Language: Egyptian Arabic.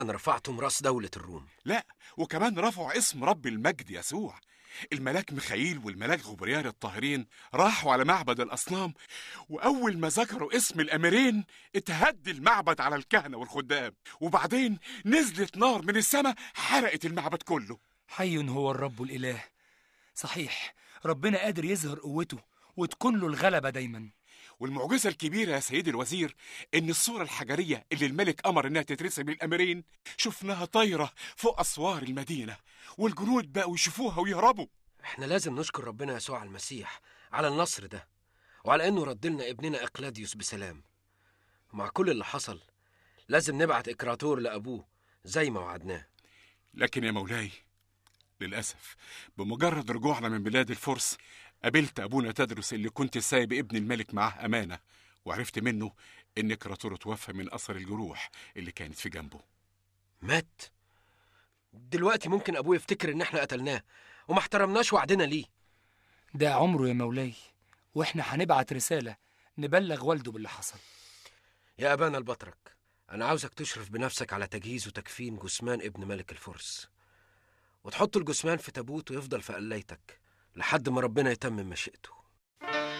أنا رفعتم راس دولة الروم لا وكمان رفعوا اسم رب المجد يسوع الملاك ميخائيل والملاك غبريال الطاهرين راحوا على معبد الأصنام وأول ما ذكروا اسم الأميرين اتهد المعبد على الكهنة والخدام وبعدين نزلت نار من السماء حرقت المعبد كله حي هو الرب الإله صحيح ربنا قادر يظهر قوته وتكون له الغلبة دايما والمعجزة الكبيرة يا سيدي الوزير إن الصورة الحجرية اللي الملك أمر إنها تترسم للأميرين شفناها طايرة فوق أسوار المدينة والجنود بقوا يشوفوها ويهربوا احنا لازم نشكر ربنا يسوع المسيح على النصر ده وعلى انه رد لنا ابننا اقلاديوس بسلام مع كل اللي حصل لازم نبعت اكراتور لابوه زي ما وعدناه لكن يا مولاي للأسف بمجرد رجوعنا من بلاد الفرس قابلت أبونا تدرس اللي كنت سايب ابن الملك معاه أمانة وعرفت منه إن كراتور توفى من أثر الجروح اللي كانت في جنبه مات دلوقتي ممكن ابوه يفتكر ان احنا قتلناه وما احترمناش وعدنا ليه ده عمره يا مولاي واحنا هنبعت رسالة نبلغ والده باللي حصل يا ابانا البطرك انا عاوزك تشرف بنفسك على تجهيز وتكفين جثمان ابن ملك الفرس وتحط الجثمان في تابوت ويفضل في قلايتك لحد ما ربنا يتمم مشيئته